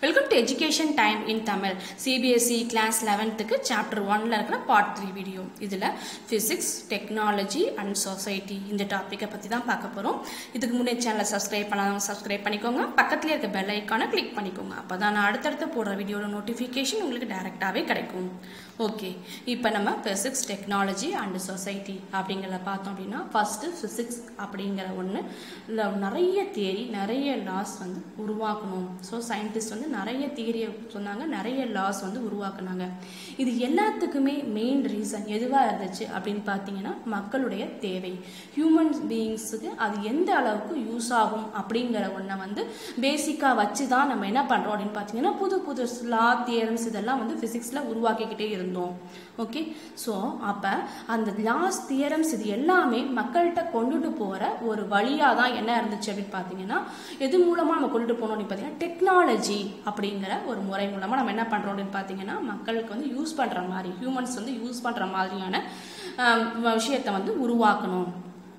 welcome to education time in Tamil CBSE class லெவன்த்துக்கு chapter ஒன்ல இருக்கிற பார்ட் த்ரீ வீடியோ இதில் ஃபிசிக்ஸ் டெக்னாலஜி அண்ட் சொசைட்டி இந்த டாப்பிக்கை பற்றி தான் பார்க்க போகிறோம் இதுக்கு முன்னே சேனலை சப்ஸ்கிரைப் பண்ணாதவங்க சப்ஸ்கிரைப் பண்ணிக்கோங்க பக்கத்துலேயே இருக்க பெல் ஐக்கானை கிளிக் பண்ணிக்கோங்க அப்போ தான் நான் அடுத்தடுத்து போடுற வீடியோட நோட்டிஃபிகேஷன் உங்களுக்கு டைரெக்டாகவே கிடைக்கும் ஓகே இப்போ நம்ம ஃபிசிக்ஸ் டெக்னாலஜி அண்ட் சொசைட்டி அப்படிங்கிறத பார்த்தோம் அப்படின்னா ஃபஸ்ட்டு ஃபிசிக்ஸ் அப்படிங்கிற ஒன்று இல்லை நிறைய தியரி நிறைய லாஸ் வந்து உருவாக்கணும் ஸோ சயின்டிஸ்ட் வந்து நிறைய தியரியை சொன்னாங்க நிறைய லாஸ் வந்து உருவாக்குனாங்க இது எல்லாத்துக்குமே மெயின் ரீசன் எதுவாக இருந்துச்சு அப்படின்னு பார்த்தீங்கன்னா மக்களுடைய தேவை ஹியூமன் பீயிங்ஸுக்கு அது எந்த அளவுக்கு யூஸ் ஆகும் அப்படிங்கிற ஒன்றை வந்து பேசிக்காக வச்சு தான் நம்ம என்ன பண்ணுறோம் அப்படின்னு பார்த்தீங்கன்னா புது புது லா தியரம்ஸ் இதெல்லாம் வந்து ஃபிசிக்ஸில் உருவாக்கிக்கிட்டே இருந்தோம் ஓகே ஸோ அப்போ அந்த லாஸ் தியரம்ஸ் இது எல்லாமே மக்கள்கிட்ட கொண்டுட்டு போகிற ஒரு வழியாக தான் என்ன இருந்துச்சு அப்படின்னு பார்த்தீங்கன்னா எது மூலமாக நம்ம கொண்டுட்டு போனோம் அப்படின்னு பார்த்தீங்கன்னா டெக்னாலஜி அப்படிங்கிற ஒரு முறை மூலமாக நம்ம என்ன பண்ணுறோம் அப்படின்னு பார்த்தீங்கன்னா மக்களுக்கு வந்து யூஸ் பண்ணுற மாதிரி ஹியூமன்ஸ் வந்து யூஸ் பண்ணுற மாதிரியான ஆம், விஷயத்தை வந்து உருவாக்கணும்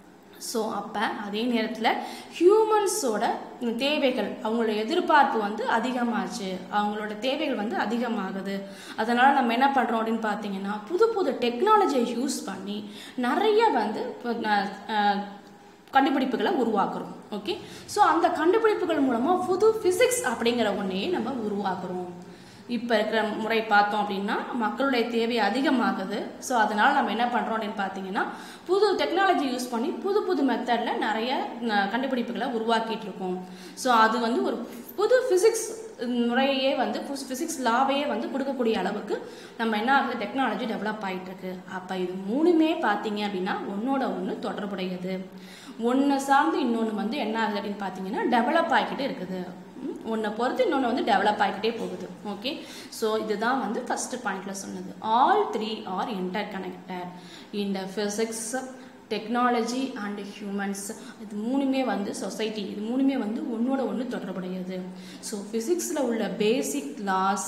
ஸோ அப்போ அதே நேரத்தில் ஹியூமன்ஸோட தேவைகள் அவங்களோட எதிர்பார்ப்பு வந்து அதிகமாச்சு அவங்களோட தேவைகள் வந்து அதிகமாகுது அதனால் நம்ம என்ன பண்ணுறோம் அப்படின்னு பார்த்தீங்கன்னா புது புது டெக்னாலஜியை யூஸ் பண்ணி நிறைய வந்து இப்போ, அஹ், கண்டுபிடிப்புகளை உருவாக்குறோம் ஓகே ஸோ அந்த கண்டுபிடிப்புகள் மூலமாக புது ஃபிசிக்ஸ் அப்படிங்கிற ஒன்றையே நம்ம உருவாக்குறோம் இப்போ இருக்கிற முறை பார்த்தோம் அப்படின்னா மக்களுடைய தேவை அதிகமாகுது ஸோ அதனால் நம்ம என்ன பண்ணுறோம் அப்படின்னு பார்த்தீங்கன்னா புது டெக்னாலஜி யூஸ் பண்ணி புது புது மெத்தடில் நிறைய ந- கண்டுபிடிப்புகளை உருவாக்கிட்டு இருக்கோம் ஸோ அது வந்து ஒரு புது ஃபிசிக்ஸ் முறையே வந்து ஃபிசிக்ஸ் லாவையே வந்து கொடுக்கக்கூடிய அளவுக்கு நம்ம என்ன ஆகுது டெக்னாலஜி டெவலப் ஆகிட்டு இருக்கு அப்போ இது மூணுமே பார்த்தீங்க அப்படின்னா ஒன்னோட ஒன்று தொடர்புடையது ஒன்று சார்ந்து இன்னொன்று வந்து என்ன ஆகுது அப்படின்னு பார்த்தீங்கன்னா டெவலப் ஆகிக்கிட்டே இருக்குது ஒன்றை பொறுத்து இன்னொன்று வந்து டெவலப் ஆகிக்கிட்டே போகுது ஓகே ஸோ இதுதான் வந்து ஃபர்ஸ்ட் பாயிண்ட்ல சொன்னது all three are interconnected இந்த ஃபிசிக்ஸ் டெக்னாலஜி அண்ட் ஹியூமன்ஸ் இது மூணுமே வந்து சொசைட்டி இது மூணுமே வந்து ஒன்றோட ஒன்று தொடர்புடையது ஸோ ஃபிசிக்ஸில் உள்ள பேசிக் லாஸ்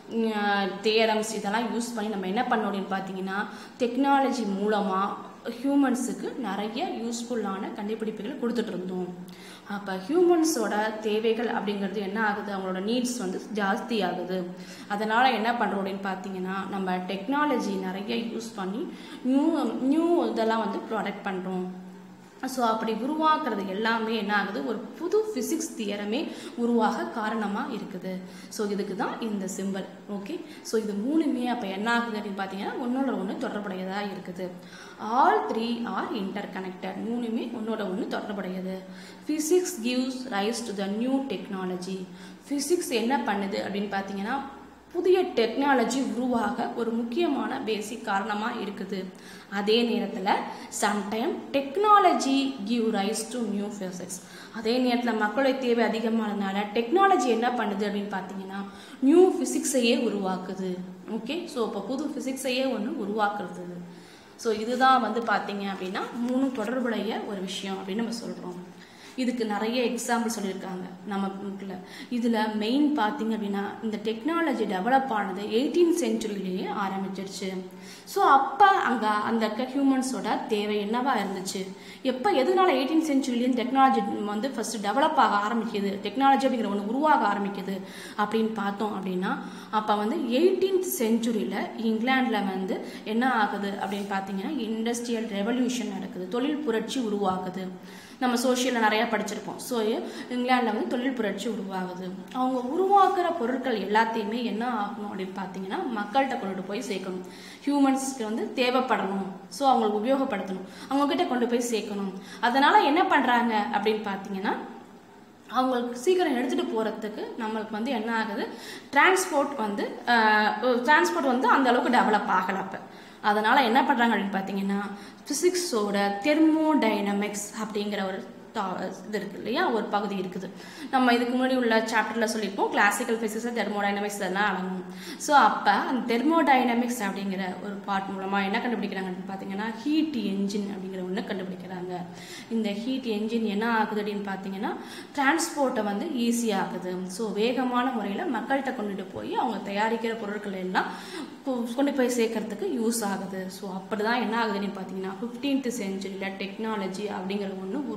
தேரம்ஸ் இதெல்லாம் யூஸ் பண்ணி நம்ம என்ன பண்ணோம் அப்படின்னு பார்த்தீங்கன்னா டெக்னாலஜி மூலமாக ஹியூமன்ஸுக்கு நிறைய யூஸ்ஃபுல்லான கண்டுபிடிப்புகளை கொடுத்துட்டு இருந்தோம் அப்போ ஹியூமன்ஸோட தேவைகள் அப்படிங்கிறது என்ன ஆகுது அவங்களோட நீட்ஸ் வந்து ஜாஸ்தி ஆகுது அதனால் என்ன பண்ணுறோம் அப்படின்னு பார்த்தீங்கன்னா நம்ம டெக்னாலஜி நிறைய யூஸ் பண்ணி நியூ நியூ இதெல்லாம் வந்து ப்ராடக்ட் பண்ணுறோம் ஸோ அப்படி உருவாக்குறது எல்லாமே என்ன ஆகுது ஒரு புது ஃபிசிக்ஸ் தியரமே உருவாக காரணமாக இருக்குது ஸோ இதுக்கு தான் இந்த சிம்பல் ஓகே ஸோ இது மூணுமே அப்போ என்ன ஆகுது அப்படின்னு பார்த்தீங்கன்னா ஒன்றோட ஒன்று தொடர்புடையதாக இருக்குது all three are interconnected மூணுமே ஒன்றோட ஒன்று தொடர்புடையது physics gives rise to the new technology physics என்ன பண்ணுது அப்படின்னு பார்த்தீங்கன்னா புதிய டெக்னாலஜி உருவாக ஒரு முக்கியமான பேசிக் காரணமாக இருக்குது அதே நேரத்தில் sometime technology give rise to new physics அதே நேரத்தில் மக்களுடைய தேவை அதிகமானதுனால டெக்னாலஜி என்ன பண்ணுது அப்படின்னு பார்த்தீங்கன்னா நியூ ஃபிசிக்ஸையே உருவாக்குது ஓகே ஸோ இப்போ புது ஃபிசிக்ஸையே ஒன்று உருவாக்குறது ஸோ இதுதான் வந்து பார்த்தீங்க அப்படின்னா மூணு தொடர்புடைய ஒரு விஷயம் அப்படின்னு நம்ம சொல்கிறோம் இதுக்கு நிறைய எக்ஸாம்பிள் சொல்லியிருக்காங்க நம்ம புக்கில் இதில் மெயின் பார்த்தீங்க அப்படின்னா இந்த டெக்னாலஜி டெவலப் ஆனது எயிட்டீன் சென்ச்சுரியிலேயே ஆரம்பிச்சிருச்சு ஸோ அப்போ அங்கே அந்த ஹியூமன்ஸோட தேவை என்னவா இருந்துச்சு எப்போ எதனால எயிட்டீன் சென்ச்சுரியிலேயும் டெக்னாலஜி வந்து ஃபர்ஸ்ட் டெவலப் ஆக ஆரம்பிக்குது டெக்னாலஜி அப்படிங்கிற ஒன்று உருவாக ஆரம்பிக்குது அப்படின்னு பார்த்தோம் அப்படின்னா அப்போ வந்து எயிட்டீன்த் சென்ச்சுரியில் இங்கிலாண்டில் வந்து என்ன ஆகுது அப்படின்னு பார்த்தீங்கன்னா இண்டஸ்ட்ரியல் ரெவல்யூஷன் நடக்குது தொழில் புரட்சி உருவாகுது நம்ம சோஷியலில் நிறையா படிச்சிருப்போம் ஸோ இங்கிலாண்டில் வந்து தொழில் புரட்சி உருவாகுது அவங்க உருவாக்குற பொருட்கள் எல்லாத்தையுமே என்ன ஆகணும் அப்படின்னு பார்த்தீங்கன்னா மக்கள்கிட்ட கொண்டுட்டு போய் சேர்க்கணும் ஹியூமன்ஸ்க்கு வந்து தேவைப்படணும் ஸோ அவங்களுக்கு உபயோகப்படுத்தணும் அவங்கக்கிட்ட கொண்டு போய் சேர்க்கணும் அதனால் என்ன பண்ணுறாங்க அப்படின்னு பார்த்தீங்கன்னா அவங்களுக்கு சீக்கிரம் எடுத்துகிட்டு போகிறதுக்கு நம்மளுக்கு வந்து என்ன ஆகுது டிரான்ஸ்போர்ட் வந்து டிரான்ஸ்போர்ட் வந்து அந்த அளவுக்கு டெவலப் ஆகலை அப்போ அதனால் என்ன பண்ணுறாங்க அப்படின்னு பார்த்தீங்கன்னா ஃபிசிக்ஸோட தெர்மோடைனமிக்ஸ் அப்படிங்கிற ஒரு டா- இது இருக்கு இல்லையா ஒரு பகுதி இருக்குது நம்ம இதுக்கு முன்னாடி உள்ள சாப்டரில் சொல்லியிருப்போம் கிளாசிக்கல் ஃபிசிக்ஸ் தெர்மோடைனமிக்ஸ் இதெல்லாம் அடங்கும் ஸோ அப்போ அந்த தெர்மோடைனமிக்ஸ் அப்படிங்கிற ஒரு பார்ட் மூலமாக என்ன கண்டுபிடிக்கிறாங்கன்னு பார்த்தீங்கன்னா ஹீட் என்ஜின் அப்படிங்கிற ஒன்று கண்டுபிடிக்கிறாங்க இந்த ஹீட் என்ஜின் என்ன ஆகுது அப்படின்னு பார்த்தீங்கன்னா டிரான்ஸ்போர்ட்டை வந்து ஈஸியாகுது ஸோ வேகமான முறையில் மக்கள்கிட்ட கொண்டுட்டு போய் அவங்க தயாரிக்கிற பொருட்கள் எல்லாம் கொ- கொண்டு போய் சேர்க்கறதுக்கு யூஸ் ஆகுது ஸோ அப்படி தான் என்ன ஆகுதுன்னு பார்த்தீங்கன்னா ஃபிஃப்டீன்த் செஞ்சுரியில் டெக்னாலஜி அப்படிங்கிற ஒன்று உருவாகுது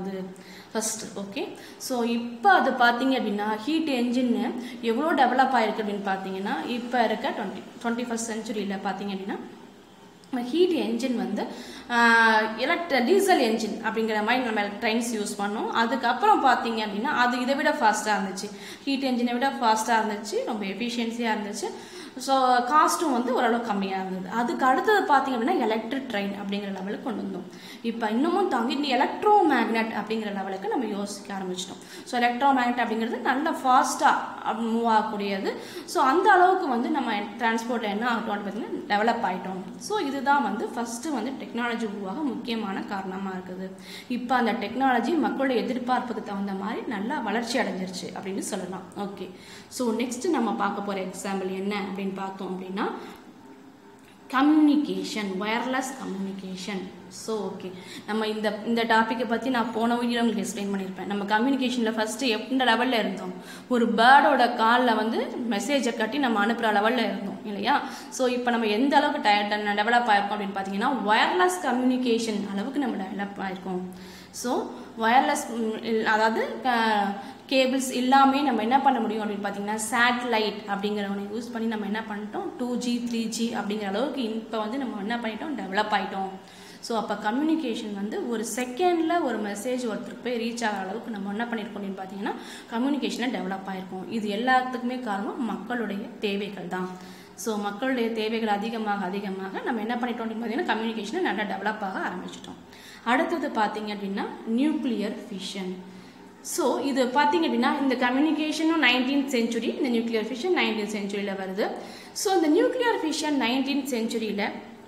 முடியாது ஃபர்ஸ்ட் ஓகே ஸோ இப்போ அது பார்த்தீங்க அப்படின்னா ஹீட் என்ஜின்னு எவ்வளோ டெவலப் ஆயிருக்கு அப்படின்னு பார்த்தீங்கன்னா இப்போ இருக்க டுவெண்ட்டி டுவெண்ட்டி ஃபஸ்ட் செஞ்சுரியில் பார்த்தீங்க அப்படின்னா ஹீட் என்ஜின் வந்து எலக்ட்ர டீசல் என்ஜின் அப்படிங்கிற மாதிரி நம்ம ட்ரெயின்ஸ் யூஸ் பண்ணோம் அதுக்கப்புறம் பார்த்தீங்க அப்படின்னா அது இதை விட ஃபாஸ்ட்டாக இருந்துச்சு ஹீட் என்ஜினை விட ஃபாஸ்ட்டாக இருந்துச்சு ரொம்ப எஃபிஷியன்சியாக இருந்துச்சு ஸோ காஸ்ட்டும் வந்து ஓரளவு கம்மியாக இருந்தது அதுக்கு அடுத்தது பார்த்தீங்க அப்படின்னா எலக்ட்ரிக் ட்ரெயின் அப்படிங்கிற லெவலுக்கு கொண்டு வந்தோம் இப்போ இன்னமும் தாங்கி இந்த எலக்ட்ரோ மேக்னெட் அப்படிங்கிற லெவலுக்கு நம்ம யோசிக்க ஆரம்பிச்சிட்டோம் ஸோ எலக்ட்ரோ மேக்னெட் அப்படிங்கிறது நல்ல ஃபாஸ்ட்டாக மூவ் ஆகக்கூடியது ஸோ அந்த அளவுக்கு வந்து நம்ம டிரான்ஸ்போர்ட் என்ன ஆகட்டும் பார்த்தீங்கன்னா டெவலப் ஆகிட்டோம் ஸோ இதுதான் வந்து ஃபஸ்ட்டு வந்து டெக்னாலஜி உருவாக முக்கியமான காரணமாக இருக்குது இப்போ அந்த டெக்னாலஜி மக்களுடைய எதிர்பார்ப்புக்கு தகுந்த மாதிரி நல்லா வளர்ச்சி அடைஞ்சிருச்சு அப்படின்னு சொல்லலாம் ஓகே ஸோ நெக்ஸ்ட் நம்ம பார்க்க போகிற எக்ஸாம்பிள் என்ன அப்படின்னு பார்த்தோம் அப்படின்னா communication wireless communication so okay நம்ம இந்த இந்த டாப்பிக்கை பற்றி நான் போன வீடியோ உங்களுக்கு எக்ஸ்பிளைன் பண்ணியிருப்பேன் நம்ம கம்யூனிகேஷனில் ஃபஸ்ட்டு எந்த லெவலில் இருந்தோம் ஒரு பேர்டோட காலில் வந்து மெசேஜை கட்டி நம்ம அனுப்புகிற லெவலில் இருந்தோம் இல்லையா ஸோ இப்போ நம்ம எந்த அளவுக்கு டெவலப் ஆயிருக்கோம் அப்படின்னு பார்த்தீங்கன்னா ஒயர்லெஸ் கம்யூனிகேஷன் அளவுக்கு நம்ம டெவலப் ஆயிருக்கோம் ஸோ ஒயர்லெஸ் அதாவது கேபிள்ஸ் எல்லாமே நம்ம என்ன பண்ண முடியும் அப்படின்னு பார்த்தீங்கன்னா சேட்டலைட் அப்படிங்கிற ஒன்று யூஸ் பண்ணி நம்ம என்ன பண்ணிட்டோம் டூ ஜி த்ரீ ஜி அப்படிங்கிற அளவுக்கு இப்போ வந்து நம்ம என்ன பண்ணிட்டோம் டெவலப் ஆகிட்டோம் ஸோ அப்போ கம்யூனிகேஷன் வந்து ஒரு செகண்டில் ஒரு மெசேஜ் ஒருத்தருக்கு போய் ரீச் ஆகிற அளவுக்கு நம்ம என்ன பண்ணியிருக்கோம் அப்படின்னு பார்த்தீங்கன்னா கம்யூனிகேஷனை டெவலப் ஆகிருக்கோம் இது எல்லாத்துக்குமே காரணம் மக்களுடைய தேவைகள் தான் ஸோ மக்களுடைய தேவைகள் அதிகமாக அதிகமாக நம்ம என்ன பண்ணிட்டோம் அப்படின்னு பார்த்தீங்கன்னா கம்யூனிகேஷனை நல்லா டெவலப் ஆக ஆரம்பிச்சிட்டோம் அடுத்தது பார்த்தீங்க அப்படின்னா நியூக்ளியர் ஃபிஷன் ஸோ இது பார்த்தீங்க அப்படின்னா இந்த கம்யூனிகேஷனும் நைன்டீன்த் செஞ்சுரி இந்த நியூக்ளியர் ஃபிஷன் நைன்டீன் செஞ்சுரியில் வருது ஸோ இந்த நியூக்ளியர் ஃபிஷன் நைன்டீன் செஞ்சுரியில்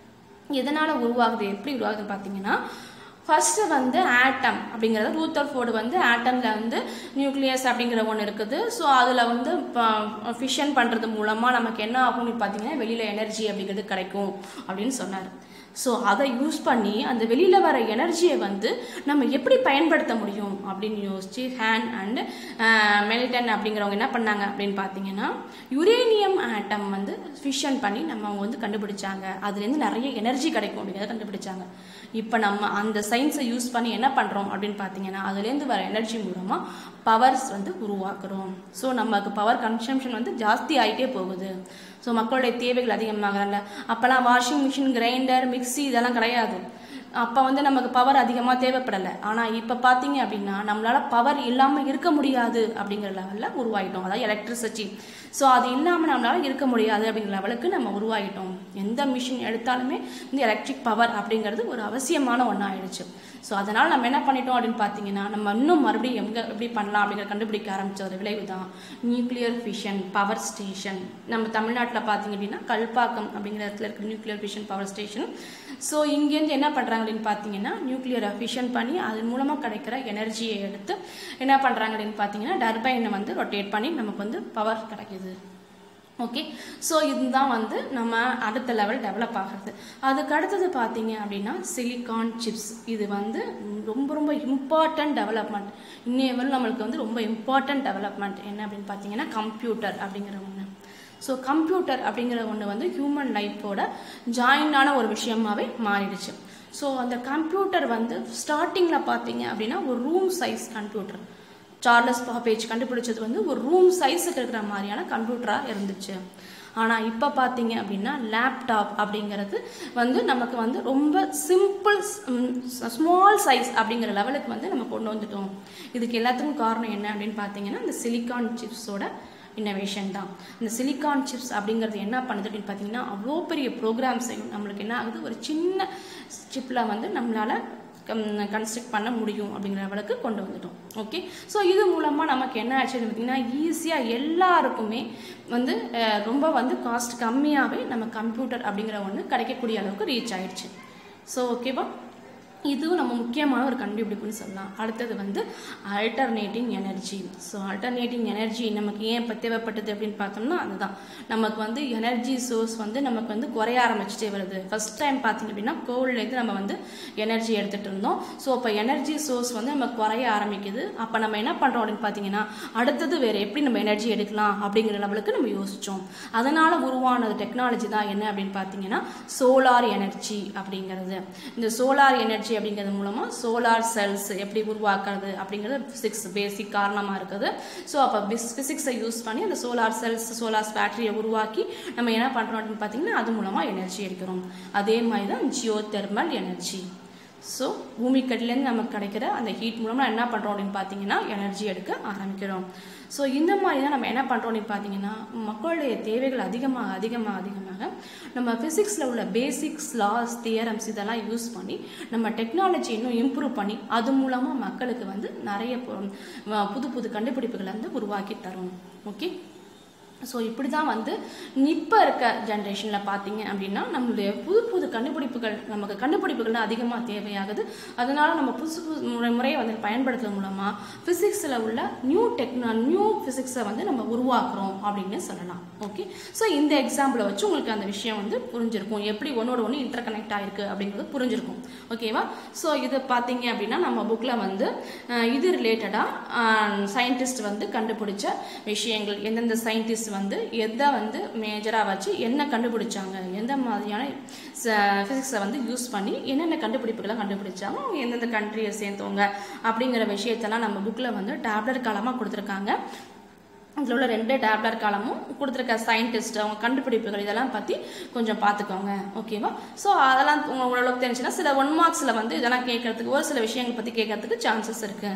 எதனால் உருவாகுது எப்படி உருவாகுதுன்னு பார்த்தீங்கன்னா ஃபர்ஸ்ட் வந்து ஆட்டம் அப்படிங்கிறது ரூத்தர் ஃபோர்டு வந்து ஆட்டமில் வந்து நியூக்ளியஸ் அப்படிங்கிற ஒன்று இருக்குது ஸோ அதில் வந்து ஃபிஷன் பண்ணுறது மூலமாக நமக்கு என்ன ஆகும்னு பார்த்தீங்கன்னா வெளியில் எனர்ஜி அப்படிங்கிறது கிடைக்கும் அப்படின்னு சொன்னார் ஸோ அதை யூஸ் பண்ணி அந்த வெளியில் வர எனர்ஜியை வந்து நம்ம எப்படி பயன்படுத்த முடியும் அப்படின்னு யோசிச்சு ஹேண்ட் அண்ட் மெல்டன் அப்படிங்கிறவங்க என்ன பண்ணாங்க அப்படின்னு பார்த்தீங்கன்னா யுரேனியம் ஆட்டம் வந்து ஃபிஷன் பண்ணி நம்ம அவங்க வந்து கண்டுபிடிச்சாங்க அதுலேருந்து நிறைய எனர்ஜி கிடைக்கும் அப்படிங்கிறத கண்டுபிடிச்சாங்க இப்போ நம்ம அந்த சயின்ஸை யூஸ் பண்ணி என்ன பண்ணுறோம் அப்படின்னு பார்த்தீங்கன்னா அதுலேருந்து வர எனர்ஜி மூலமாக பவர்ஸ் வந்து உருவாக்குறோம் ஸோ நமக்கு பவர் கன்சம்ஷன் வந்து ஜாஸ்தி ஆகிட்டே போகுது ஸோ மக்களுடைய தேவைகள் அதிகமாகல அப்போல்லாம் வாஷிங் மிஷின் கிரைண்டர் மிக்சி இதெல்லாம் கிடையாது அப்போ வந்து நமக்கு பவர் அதிகமாக தேவைப்படலை ஆனால் இப்போ பார்த்தீங்க அப்படின்னா நம்மளால் பவர் இல்லாமல் இருக்க முடியாது அப்படிங்கிற லெவலில் உருவாகிட்டோம் அதாவது எலக்ட்ரிசிட்டி ஸோ அது இல்லாமல் நம்மளால் இருக்க முடியாது அப்படிங்கிற லெவலுக்கு நம்ம உருவாகிட்டோம் எந்த மிஷின் எடுத்தாலுமே இந்த எலக்ட்ரிக் பவர் அப்படிங்கிறது ஒரு அவசியமான ஒன்றா ஆயிடுச்சு ஸோ அதனால் நம்ம என்ன பண்ணிட்டோம் அப்படின்னு பார்த்தீங்கன்னா நம்ம இன்னும் மறுபடியும் எங்கே எப்படி பண்ணலாம் அப்படிங்கிற கண்டுபிடிக்க ஆரம்பிச்ச ஒரு விளைவு தான் நியூக்ளியர் ஃபிஷன் பவர் ஸ்டேஷன் நம்ம தமிழ்நாட்டில் பார்த்தீங்க அப்படின்னா கல்பாக்கம் அப்படிங்கிற இடத்துல இருக்கிற nuclear fission power station so இங்கேருந்து என்ன பண்ணுறாங்க அப்படின்னு பார்த்தீங்கன்னா நியூக்ளியரை ஃபிஷன் பண்ணி அது மூலமாக கிடைக்கிற எனர்ஜியை எடுத்து என்ன பண்ணுறாங்க அப்படின்னு பார்த்தீங்கன்னா டர்பைனை வந்து ரொட்டேட் பண்ணி நமக்கு வந்து பவர் கிடைக்குது ஓகே ஸோ இதுதான் வந்து நம்ம அடுத்த லெவல் டெவலப் ஆகிறது அதுக்கு அடுத்தது பார்த்தீங்க அப்படின்னா சிலிகான் சிப்ஸ் இது வந்து ரொம்ப ரொம்ப இம்பார்ட்டன்ட் டெவலப்மெண்ட் இன்னைய வரை நம்மளுக்கு வந்து ரொம்ப இம்பார்ட்டன்ட் டெவலப்மெண்ட் என்ன அப்படின்னு பார்த்தீங்கன்னா கம்ப்யூட்டர் அப்படிங்கிற ஒன்று ஸோ கம்ப்யூட்டர் அப்படிங்கிற ஒன்று வந்து ஹியூமன் லைஃபோட ஜாயிண்டான ஒரு விஷயமாவே மாறிடுச்சு ஸோ அந்த கம்ப்யூட்டர் வந்து ஸ்டார்டிங்கில் பார்த்தீங்க அப்படின்னா ஒரு room size computer Charles Babbage கண்டுபிடிச்சது வந்து ஒரு ரூம் சைஸுக்கு இருக்கிற மாதிரியான கம்ப்யூட்டராக இருந்துச்சு ஆனால் இப்போ பார்த்தீங்க அப்படின்னா லேப்டாப் அப்படிங்கிறது வந்து நமக்கு வந்து ரொம்ப சிம்பிள் ஸ்மால் சைஸ் அப்படிங்கிற லெவலுக்கு வந்து நம்ம கொண்டு வந்துட்டோம் இதுக்கு எல்லாத்துக்கும் காரணம் என்ன அப்படின்னு பார்த்தீங்கன்னா இந்த சிலிக்கான் சிப்ஸோட இன்னோவேஷன் தான் இந்த சிலிக்கான் சிப்ஸ் அப்படிங்கிறது என்ன பண்ணுது அப்படின்னு பார்த்தீங்கன்னா அவ்வளோ பெரிய ப்ரோக்ராம்ஸையும் நம்மளுக்கு என்ன ஆகுது ஒரு சின்ன சிப்பில் வந்து நம்மளால் கன்ஸ்ட்ரக்ட் பண்ண முடியும் அப்படிங்கிற லெவலுக்கு கொண்டு வந்துட்டோம் ஓகே ஸோ இது மூலமாக நமக்கு என்ன ஆச்சுன்னு பார்த்தீங்கன்னா ஈஸியாக எல்லாருக்குமே வந்து ரொம்ப வந்து காஸ்ட் கம்மியாகவே நம்ம கம்ப்யூட்டர் அப்படிங்கிற ஒன்று கிடைக்கக்கூடிய அளவுக்கு ரீச் ஆயிடுச்சு ஸோ ஓகேவா இதுவும் நம்ம முக்கியமான ஒரு கண்டுபிடிப்புன்னு சொல்லலாம் அடுத்தது வந்து alternating energy so alternating energy நமக்கு ஏன் இப்போ தேவைப்பட்டது அப்படின்னு பார்த்தோம்னா அதுதான் நமக்கு வந்து எனர்ஜி சோர்ஸ் வந்து நமக்கு வந்து குறைய ஆரம்பிச்சிட்டே வருது ஃபர்ஸ்ட் டைம் பார்த்தீங்க அப்படின்னா கோல்ட்லேருந்து நம்ம வந்து எனர்ஜி எடுத்துகிட்டு இருந்தோம் ஸோ இப்போ எனர்ஜி சோர்ஸ் வந்து நம்ம குறைய ஆரம்பிக்குது அப்போ நம்ம என்ன பண்ணுறோம் அப்படின்னு பார்த்தீங்கன்னா அடுத்தது வேறு எப்படி நம்ம எனர்ஜி எடுக்கலாம் அப்படிங்கிற லெவலுக்கு நம்ம யோசித்தோம் அதனால் உருவானது டெக்னாலஜி தான் என்ன அப்படின்னு பார்த்தீங்கன்னா சோலார் எனர்ஜி அப்படிங்கிறது இந்த சோலார் எனர்ஜி எனர்ஜி அப்படிங்கிறது மூலமாக சோலார் செல்ஸ் எப்படி உருவாக்குறது அப்படிங்கிறது ஃபிசிக்ஸ் பேசிக் காரணமாக இருக்குது ஸோ அப்போ ஃபிசிக்ஸை யூஸ் பண்ணி அந்த சோலார் செல்ஸ் சோலார் பேட்டரியை உருவாக்கி நம்ம என்ன பண்ணுறோம் அப்படின்னு பார்த்தீங்கன்னா அது மூலமாக எனர்ஜி எடுக்கிறோம் அதே மாதிரி தான் ஜியோ தெர்மல் எனர்ஜி ஸோ பூமிக்கடிலேருந்து நமக்கு கிடைக்கிற அந்த ஹீட் மூலமாக என்ன பண்ணுறோம் அப்படின்னு பார்த்தீங்கன்னா எனர்ஜி எடுக்க ஆரம்பிக்கிறோம் ஸோ இந்த மாதிரி தான் நம்ம என்ன பண்ணுறோம் அப்படின்னு பார்த்தீங்கன்னா மக்களுடைய தேவைகள் அதிகமாக அதிகமாக அதிகமாக நம்ம ஃபிசிக்ஸில் உள்ள பேசிக்ஸ் லாஸ் தியரம்ஸ் இதெல்லாம் யூஸ் பண்ணி நம்ம டெக்னாலஜி இன்னும் இம்ப்ரூவ் பண்ணி அது மூலமாக மக்களுக்கு வந்து நிறைய பொ- புது புது கண்டுபிடிப்புகளை வந்து உருவாக்கி தரும் ஓகே ஸோ இப்படி தான் வந்து இப்போ இருக்க ஜென்ரேஷனில் பார்த்தீங்க அப்படின்னா நம்மளுடைய புது புது கண்டுபிடிப்புகள் நமக்கு கண்டுபிடிப்புகள் தான் அதிகமாக தேவையாகுது அதனால நம்ம புதுசு புது முறை முறையை வந்து பயன்படுத்துறது மூலமாக ஃபிசிக்ஸில் உள்ள நியூ டெக்னா நியூ ஃபிசிக்ஸை வந்து நம்ம உருவாக்குறோம் அப்படின்னு சொல்லலாம் ஓகே ஸோ இந்த எக்ஸாம்பிளை வச்சு உங்களுக்கு அந்த விஷயம் வந்து புரிஞ்சிருக்கும் எப்படி ஒன்னோட ஒன்று இன்டர் கனெக்ட் ஆயிருக்கு அப்படிங்கிறது புரிஞ்சிருக்கும் ஓகேவா ஸோ இது பார்த்தீங்க அப்படின்னா நம்ம புக்கில் வந்து அஹ், இது ரிலேட்டடாக சயின்டிஸ்ட் வந்து கண்டுபிடிச்ச விஷயங்கள் எந்தெந்த சயின்டிஸ்ட் வந்து எதை வந்து மேஜராக வச்சு என்ன கண்டுபிடிச்சாங்க எந்த மாதிரியான ஃபிசிக்ஸை வந்து யூஸ் பண்ணி என்னென்ன கண்டுபிடிப்புகளை கண்டுபிடிச்சாங்க அவங்க எந்தெந்த கண்ட்ரியை சேர்ந்தவங்க அப்படிங்கிற விஷயத்தெல்லாம் நம்ம புக்கில் வந்து டேப்லெட் காலமாக கொடுத்துருக்காங்க இதில் உள்ள ரெண்டு டேப்லர் காலமும் கொடுத்துருக்க சயின்டிஸ்ட் அவங்க கண்டுபிடிப்புகள் இதெல்லாம் பற்றி கொஞ்சம் பார்த்துக்கோங்க ஓகேவா ஸோ அதெல்லாம் உங்க- ஓரளவுக்கு தெரிஞ்சுன்னா சில ஒன் மார்க்ஸில் வந்து இதெல்லாம் கேட்கறதுக்கு ஒரு சில விஷயங்கள் பற்றி கேட்கறதுக்கு சான்சஸ் இருக்கு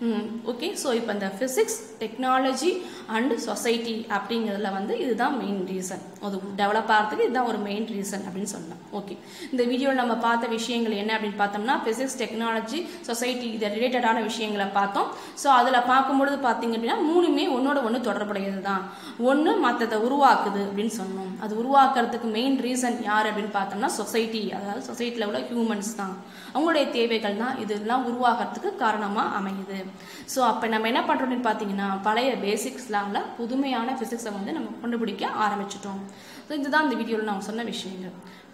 ஓகே ஸோ இப்போ இந்த ஃபிசிக்ஸ் டெக்னாலஜி அண்ட் சொசைட்டி அப்படிங்கிறதுல வந்து இதுதான் மெயின் ரீசன் அது டெவலப் ஆகிறதுக்கு இதுதான் ஒரு மெயின் ரீசன் அப்படின்னு சொல்லலாம் ஓகே இந்த வீடியோவில் நம்ம பார்த்த விஷயங்கள் என்ன அப்படின்னு பார்த்தோம்னா ஃபிசிக்ஸ் டெக்னாலஜி சொசைட்டி இது ரிலேட்டடான விஷயங்களை பார்த்தோம் ஸோ அதில் பார்க்கும்பொழுது பார்த்தீங்க அப்படின்னா மூணுமே ஒன்னோட ஒன்று தொடர்புடையது தான் ஒன்று மற்றதை உருவாக்குது அப்படின்னு சொன்னோம் அது உருவாக்குறதுக்கு மெயின் ரீசன் யார் அப்படின்னு பார்த்தோம்னா சொசைட்டி அதாவது சொசைட்டியில் உள்ள ஹியூமன்ஸ் தான் அவங்களுடைய தேவைகள் தான் இதெல்லாம் உருவாகிறதுக்கு காரணமாக அமையுது ஸோ அப்போ நம்ம என்ன பண்ணுறோம்னு பார்த்தீங்கன்னா பழைய பேசிக்ஸ்லாம்ல புதுமையான ஃபிசிக்ஸை வந்து நம்ம கண்டுபிடிக்க ஆரம்பிச்சிட்டோம் ஸோ இதுதான் இந்த வீடியோவில் நான் சொன்ன விஷயங்கள்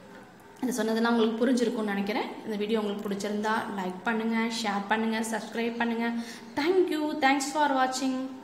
இது சொன்னதெல்லாம் உங்களுக்கு புரிஞ்சிருக்கும்னு நினைக்கிறேன் இந்த வீடியோ உங்களுக்கு பிடிச்சிருந்தா லைக் பண்ணுங்கள் ஷேர் பண்ணுங்கள் சப்ஸ்கிரைப் பண்ணுங்கள் தேங்க்யூ தேங்க்ஸ் ஃபார் வாட்சிங்